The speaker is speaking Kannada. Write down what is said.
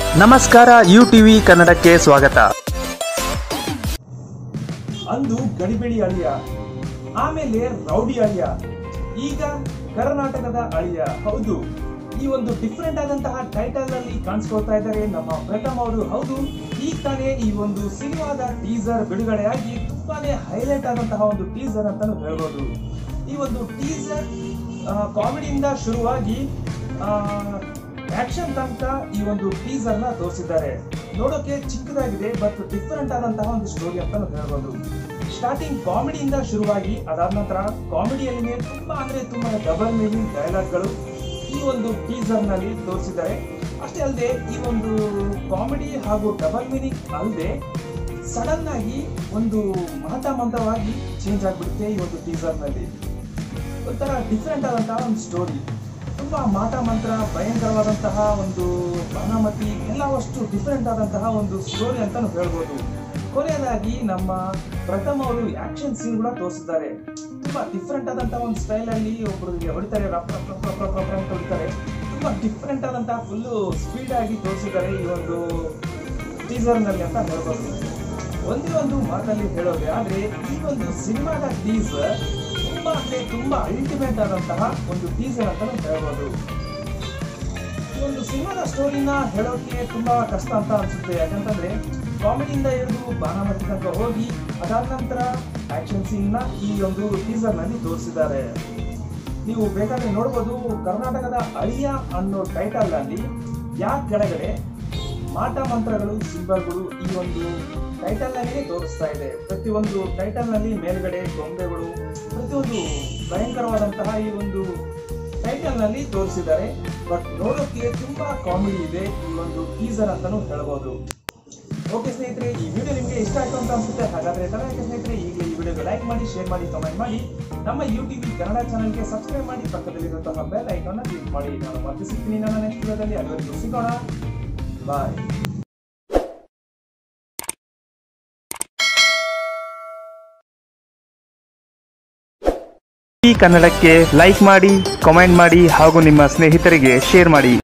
ನಮಸ್ಕಾರ ಯು ಟಿವಿ ಕನ್ನಡಕ್ಕೆ ಸ್ವಾಗತ ಅಂದು ಗಡಿಬಿಡಿ ಅಳಿಯ ಆಮೇಲೆ ರೌಡಿ ಅಳಿಯ ಈಗ ಕರ್ನಾಟಕದ ಅಳಿಯ ಹೌದು ಈ ಒಂದು ಡಿಫ್ರೆಂಟ್ ಆದಂತಹ ಟೈಟಲ್ ನಲ್ಲಿ ಕಾಣಿಸ್ಕೊಳ್ತಾ ಇದ್ದಾರೆ ನಮ್ಮ ಪ್ರಥಮ್ ಅವರು ಹೌದು ಈಗ ತಾನೇ ಈ ಒಂದು ಸಿನಿಮಾದ ಟೀಸರ್ ಬಿಡುಗಡೆಯಾಗಿ ತುಂಬಾನೇ ಹೈಲೈಟ್ ಆದಂತಹ ಒಂದು ಟೀಸರ್ ಅಂತಾನು ಹೇಳ್ಬೋದು ಈ ಒಂದು ಟೀಸರ್ ಕಾಮಿಡಿಯಿಂದ ಶುರುವಾಗಿ ಆಕ್ಷನ್ ತನಕ ಈ ಒಂದು ಟೀಸರ್ ನ ತೋರಿಸಿದ್ದಾರೆ ನೋಡೋಕೆ ಚಿಕ್ಕದಾಗಿದೆ ಬಟ್ ಡಿಫರೆಂಟ್ ಆದಂತಹ ಒಂದು ಸ್ಟೋರಿ ಅಂತಾನು ಹೇಳ್ಬೋದು ಸ್ಟಾರ್ಟಿಂಗ್ ಕಾಮಿಡಿಯಿಂದ ಶುರುವಾಗಿ ಅದಾದ ನಂತರ ಕಾಮಿಡಿಯಲ್ಲಿ ತುಂಬಾ ಅಂದ್ರೆ ತುಂಬಾ ಡಬಲ್ ಮೀನಿಂಗ್ ಡೈಲಾಗ್ಗಳು ಈ ಒಂದು ಟೀಸರ್ ನಲ್ಲಿ ತೋರಿಸಿದ್ದಾರೆ ಅಷ್ಟೇ ಅಲ್ಲದೆ ಈ ಒಂದು ಕಾಮಿಡಿ ಹಾಗೂ ಡಬಲ್ ಮೀನಿಂಗ್ ಅಲ್ಲದೆ ಸಡನ್ ಆಗಿ ಒಂದು ಮಂತವಾಗಿ ಚೇಂಜ್ ಆಗ್ಬಿಡುತ್ತೆ ಈ ಒಂದು ಟೀಸರ್ ನಲ್ಲಿ ಒಂಥರ ಡಿಫ್ರೆಂಟ್ ಆದಂತಹ ಒಂದು ಸ್ಟೋರಿ ತುಂಬಾ ಮಾಟ ಮಂತ್ರ ಭಯಂಕರವಾದಂತಹ ಒಂದು ಬಾನಾಮತಿ ಎಲ್ಲವಷ್ಟು ಡಿಫ್ರೆಂಟ್ ಆದಂತಹ ಒಂದು ಸ್ಟೋರಿ ಅಂತಾನು ಹೇಳ್ಬೋದು ಕೊನೆಯದಾಗಿ ನಮ್ಮ ಪ್ರಥಮ್ ಅವರು ಆಕ್ಷನ್ ಸೀನ್ ಕೂಡ ತೋರಿಸಿದ್ದಾರೆ ತುಂಬಾ ಡಿಫ್ರೆಂಟ್ ಆದಂತಹ ಒಂದು ಸ್ಟೈಲ್ ಅಲ್ಲಿ ಒಬ್ಬರಿಗೆ ಹೊಡಿತಾರೆ ರಪ್ ರಪ್ ರಪ್ ರಪ್ ರಪ್ ರಪ್ ಅಂತ ಹೊಡಿತಾರೆ ತುಂಬಾ ಡಿಫ್ರೆಂಟ್ ಆದಂತಹ ಫುಲ್ ಸ್ಪೀಡ್ ಆಗಿ ತೋರಿಸಿದ್ದಾರೆ ಈ ಒಂದು ಟೀಸರ್ ನಲ್ಲಿ ಅಂತ ಹೇಳ್ಬೋದು ಒಂದೇ ಒಂದು ಮಾತಲ್ಲಿ ಹೇಳೋದೆ ಆದ್ರೆ ಈ ಒಂದು ಸಿನಿಮಾದ ಟೀಸರ್ ತುಂಬಾ ಅಂದ್ರೆ ತುಂಬಾ ಅಲ್ಟಿಮೇಟ್ ಆದಂತಹ ಒಂದು ಟೀಸರ್ ಅಂತ ಹೇಳ್ಬೋದು ಈ ಒಂದು ಸಿನಿಮಾದ ಸ್ಟೋರಿನ ಹೇಳೋಕೆ ತುಂಬಾ ಕಷ್ಟ ಅಂತ ಅನ್ಸುತ್ತೆ ಯಾಕಂತಂದ್ರೆ ಕಾಮಿಡಿಯಿಂದ ಹಿಡಿದು ಬಾನಾಮತಿ ತನಕ ಹೋಗಿ ಅದಾದ ನಂತರ ಆಕ್ಷನ್ ಸೀನ್ ನ ಈ ಒಂದು ಟೀಸರ್ ನಲ್ಲಿ ತೋರಿಸಿದ್ದಾರೆ ನೀವು ಬೇಕಾದ್ರೆ ನೋಡ್ಬೋದು ಕರ್ನಾಟಕದ ಅಳಿಯ ಅನ್ನೋ ಟೈಟಲ್ ನಲ್ಲಿ ಯಾಕೆ ಕೆಳಗಡೆ ಮಾಟ ಮಂತ್ರಗಳು ಸಿಂಬಲ್ಗಳು ಈ ಒಂದು ಟೈಟಲ್ ನಲ್ಲಿಯೇ ತೋರಿಸ್ತಾ ಇದೆ ಪ್ರತಿಯೊಂದು ಟೈಟಲ್ ನಲ್ಲಿ ಮೇಲ್ಗಡೆ ಗೊಂಬೆಗಳು ಪ್ರತಿಯೊಂದು ಭಯಂಕರವಾದಂತಹ ಈ ಒಂದು ಟೈಟಲ್ ನಲ್ಲಿ ತೋರಿಸಿದ್ದಾರೆ ಬಟ್ ನೋಡೋಕೆ ತುಂಬಾ ಕಾಮಿಡಿ ಇದೆ ಈ ಒಂದು ಟೀಸರ್ ಅಂತಾನು ಹೇಳ್ಬೋದು ಓಕೆ ಸ್ನೇಹಿತರೆ ಈ ವಿಡಿಯೋ ನಿಮಗೆ ಇಷ್ಟ ಆಯ್ತು ಅಂತ ಅನ್ಸುತ್ತೆ ಹಾಗಾದ್ರೆ ತನಕ ಸ್ನೇಹಿತರೆ ಈಗಲೇ ಈ ವಿಡಿಯೋಗೆ ಲೈಕ್ ಮಾಡಿ ಶೇರ್ ಮಾಡಿ ಕಮೆಂಟ್ ಮಾಡಿ ನಮ್ಮ ಯೂಟ್ಯೂಬ್ ಕನ್ನಡ ಚಾನಲ್ಗೆ ಸಬ್ಸ್ಕ್ರೈಬ್ ಮಾಡಿ ಪಕ್ಕದಲ್ಲಿರುವಂತಹ ಬೆಲ್ ಐಕಾನ್ ಕ್ಲಿಕ್ ಮಾಡಿ ನಾನು ಮತ್ತೆ ಸಿಗ್ತೀನಿ ನನ್ನ ನೆಕ್ಸ್ಟ್ ವಿಡಿಯೋದಲ್ಲಿ ಅಲ್ಲಿವರೆಗೂ ಸಿಗೋಣ ಬಾಯ್ ಈ ಕನ್ನಡಕ್ಕೆ ಲೈಕ್ ಮಾಡಿ ಕಾಮೆಂಟ್ ಮಾಡಿ ಹಾಗೂ ನಿಮ್ಮ ಸ್ನೇಹಿತರಿಗೆ ಶೇರ್ ಮಾಡಿ